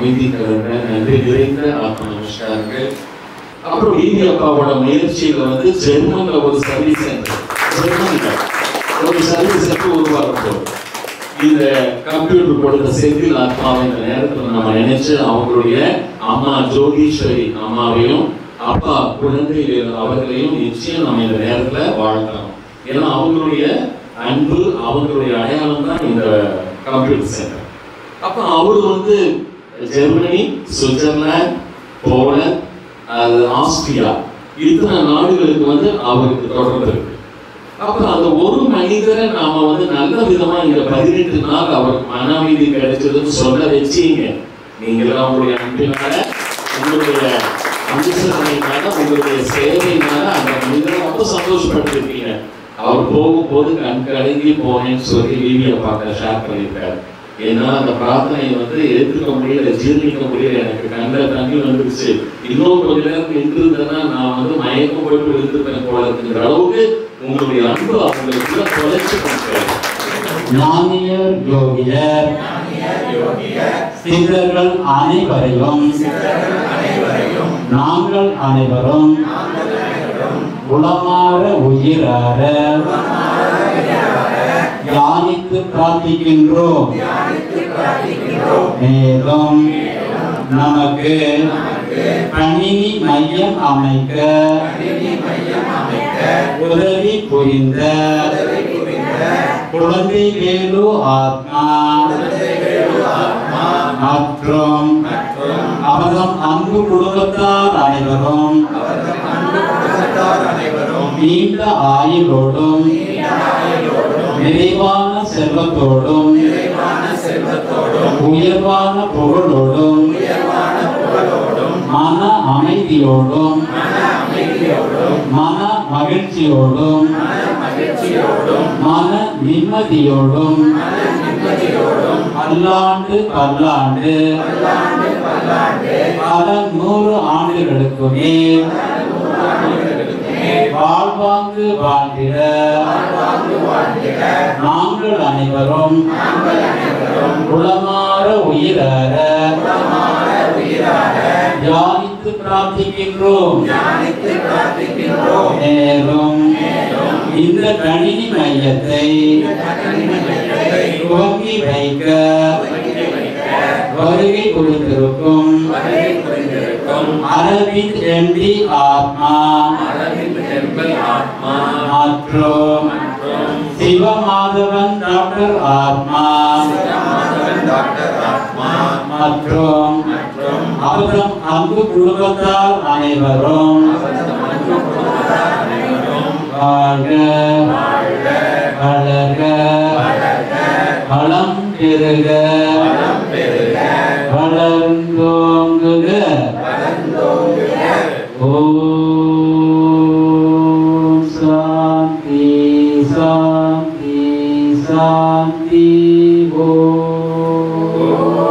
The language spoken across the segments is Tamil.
அமைதி கலந்த நன்றி நிறைந்த ஆத்ம நமஸ்காரங்கள் அப்புறம் பிபி அப்பாவோட முயற்சியில வந்து ஜெர்மன்ல ஒரு சர்வீஸ் சென்டர் ஜெர்மன்ல ஒரு சர்வீஸ் சென்டர் உருவாக்கப்படும் இந்த கம்ப்யூட்டர் கொடுத்த செந்தில் ஆத்மாவை இந்த நேரத்தில் நம்ம நினைச்சு அவங்களுடைய அம்மா ஜோகீஸ்வரி அம்மாவையும் அப்பா குழந்தை அவர்களையும் நிச்சயம் நம்ம இந்த நேரத்துல வாழ்த்தணும் ஏன்னா அவங்களுடைய அன்பு அவங்களுடைய அடையாளம் தான் இந்த கம்ப்யூட்டர் சென்டர் அப்ப அவர் வந்து ஜெர்மனி சுவிட்சர்லாந்து போலந்து அது ஆஸ்திரியா இத்தனை நாடுகளுக்கு வந்து அவருக்கு தொடர்பு இருக்கு அப்ப அந்த ஒரு மனிதரை நாம வந்து நல்ல விதமா இங்க பதினெட்டு நாள் அவருக்கு மன அமைதி கிடைச்சதுன்னு சொல்ல வச்சீங்க நீங்களாம் உங்களுடைய அன்பினால உங்களுடைய அனுசரணையினால உங்களுடைய சேவையினால அந்த மனிதரை ரொம்ப சந்தோஷப்பட்டிருக்கீங்க அவர் போகும்போது கண் கலங்கி போனேன்னு சொல்லி வீடியோ பார்க்க ஷேர் பண்ணியிருக்காரு ஏன்னா அந்த பிரார்த்தனையை வந்து ஏற்றுக்க முடியல ஜீர்ணிக்க முடியல எனக்கு கண்ணில் தண்ணி வந்துருச்சு இன்னும் கொஞ்ச நேரம் நின்றுருந்தேன்னா நான் வந்து மயக்கம் போட்டு விழுந்துருப்பேன் போல இருக்குங்கிற அளவுக்கு உங்களுடைய அன்பு அவங்களுக்குள்ள தொலைச்சு கொடுக்கிறேன் ஞானியர் யோகியர் சித்தர்கள் அனைவரையும் நாங்கள் அனைவரும் உளமாற உயிரார தியானித்து பிரார்த்திக்கின்றோம் மேலும் நமக்கு கணினி மையம் அமைக்க உதவி புரிந்த குழந்தை வேலு ஆத்மா மற்றும் அவதம் அன்பு குடும்பத்தார் அனைவரும் நீண்ட ஆயுளோடும் நிறைவான செல்வத்தோடும் உயர்வான புகழோடும் மன அமைதியோடும் மன மகிழ்ச்சியோடும் மன நிம்மதியோடும் பல்லாண்டு பல்லாண்டு பல நூறு ஆண்டுகளுக்கு மேல் வாழ்வாங்கு வாழ்ந்திட நாங்கள் அனைவரும் குளமாற உயிரார தியானித்து பிரார்த்திக்கின்றோம் மேலும் இந்த கணினி மையத்தை துவங்கி வைக்க வருகை கொடுத்திருக்கும் அரவிந்த் எம்டி ஆத்மா மற்றும் சிவமாதவன் டாக்டர் ஆத்மா மற்றும் அவரம் அன்பு குடும்பத்தார் அனைவரும் வாழ்க வளர்க வளம் பெருக வளர்ந்தோங்குக ஓம் சாந்தி சாந்தி சாந்தி ஓம்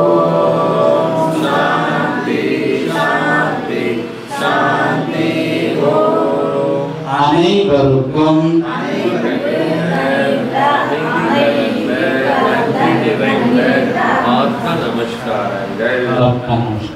அனைவருக்கும் ஆத்ம நமஸ்காரங்கள் நமஸ்காரம்